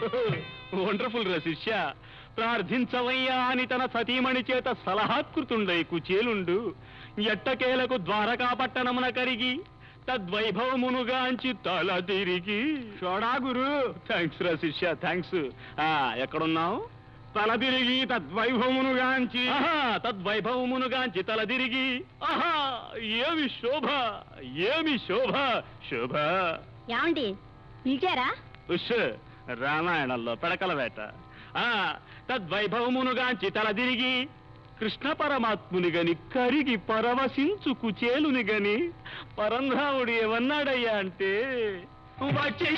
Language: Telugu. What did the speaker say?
వండర్ఫుల్ రా శిష్య ప్రార్థించవయ్యా అని తన సతీమణి చేత సలహాత్కృతుండై కుచేలుండు ఎట్టకేలకు ద్వారకా పట్టణమున కరిగి తద్వైభవమునుగాంచి తల తిరిగి షోడా గురు థ్యాంక్స్ రా శిష్య థ్యాంక్స్ ఆ ఎక్కడున్నావు తల తిరిగి తద్వైభవమునుగాంచి తద్వైభవమునుగాంచి తల తిరిగి ఆహా ఏమి శోభ ఏమి శోభ శోభ ఏమండి పిలిచారా ఉష్ రామాయణంలో పెడకల వేట ఆ తద్వైభవమునుగాంచి తల తిరిగి కృష్ణ పరమాత్ముని గని కరిగి పరవశించు కుచేలుని గని పరంధాముడు ఏమన్నాడయ్యా అంటే వచ్చే